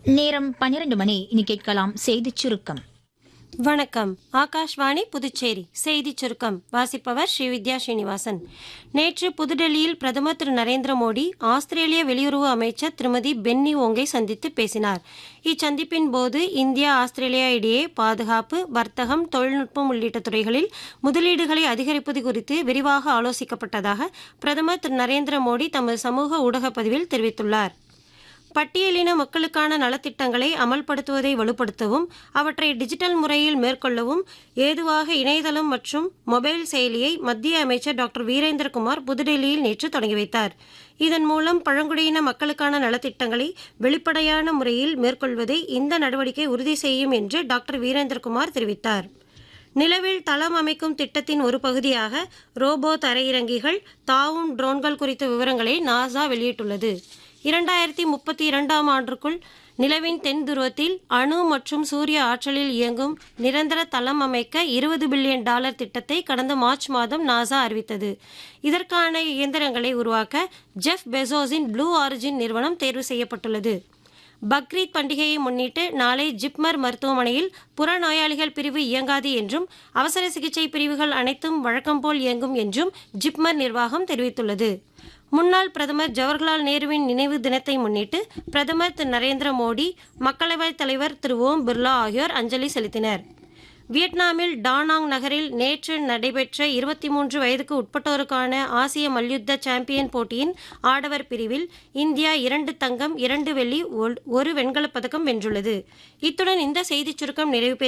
நேரம் பன்னிரண்டு மணி இனி கேட்கலாம் செய்திச் சுருக்கம் வணக்கம் ஆகாஷ்வாணி புதுச்சேரி செய்திச் சுருக்கம் வாசிப்பவர் ஸ்ரீ வித்யா ஸ்ரீனிவாசன் நேற்று புதுடெல்லியில் பிரதமர் திரு நரேந்திர மோடி ஆஸ்திரேலிய வெளியுறவு அமைச்சர் திருமதி பென்னி ஓங்கை சந்தித்து பேசினார் இச்சந்திப்பின் போது இந்தியா ஆஸ்திரேலியா இடையே பாதுகாப்பு வர்த்தகம் தொழில்நுட்பம் உள்ளிட்ட துறைகளில் முதலீடுகளை அதிகரிப்பது குறித்து விரிவாக ஆலோசிக்கப்பட்டதாக பிரதமர் திரு நரேந்திர மோடி தமது சமூக ஊடகப் பதிவில் தெரிவித்துள்ளார் பட்டியலின மக்களுக்கான நலத்திட்டங்களை அமல்படுத்துவதை வலுப்படுத்தவும் அவற்றை டிஜிட்டல் முறையில் மேற்கொள்ளவும் ஏதுவாக இணையதளம் மற்றும் மொபைல் செயலியை மத்திய அமைச்சர் டாக்டர் வீரேந்திரகுமார் புதுடெல்லியில் நேற்று தொடங்கி வைத்தார் இதன் மூலம் பழங்குடியின மக்களுக்கான நலத்திட்டங்களை வெளிப்படையான முறையில் மேற்கொள்வதை இந்த நடவடிக்கை உறுதி செய்யும் என்று டாக்டர் வீரேந்திரகுமார் தெரிவித்தார் நிலவில் தளம் அமைக்கும் திட்டத்தின் ஒரு பகுதியாக ரோபோ தரையிறங்கிகள் தாவும் ட்ரோன்கள் குறித்த விவரங்களை நாசா வெளியிட்டுள்ளது இரண்டாயிரத்தி முப்பத்தி இரண்டாம் ஆண்டுக்குள் நிலவின் தென் துருவத்தில் அணு மற்றும் சூரிய ஆற்றலில் இயங்கும் நிரந்தர தளம் அமைக்க இருபது பில்லியன் டாலர் திட்டத்தை கடந்த மார்ச் மாதம் நாசா அறிவித்தது இதற்கான இயந்திரங்களை உருவாக்க ஜெஃப் பெசோஸின் ப்ளூ ஆரிஜின் நிறுவனம் தேர்வு செய்யப்பட்டுள்ளது பக்ரீத் பண்டிகையை முன்னிட்டு நாளை ஜிப்மர் மருத்துவமனையில் புறநோயாளிகள் பிரிவு இயங்காது என்றும் அவசர சிகிச்சை பிரிவுகள் அனைத்தும் வழக்கம்போல் இயங்கும் என்றும் ஜிப்மர் நிர்வாகம் தெரிவித்துள்ளது முன்னாள் பிரதமர் ஜவஹர்லால் நேருவின் நினைவு தினத்தை முன்னிட்டு பிரதமர் திரு நரேந்திர மோடி மக்களவைத் தலைவர் திரு ஓம் பிர்லா ஆகியோர் அஞ்சலி செலுத்தினர் வியட்நாமில் டானாங் நகரில் நேற்று நடைபெற்ற இருபத்தி மூன்று வயதுக்கு உட்பட்டோருக்கான ஆசிய மல்யுத்த சாம்பியன் போட்டியின் ஆடவர் பிரிவில் இந்தியா இரண்டு தங்கம் இரண்டு வெள்ளி ஒரு வெண்கலப் பதக்கம் வென்றுள்ளது இத்துடன் இந்த செய்திச் சுருக்கம் நிறைவு பெறுகிறது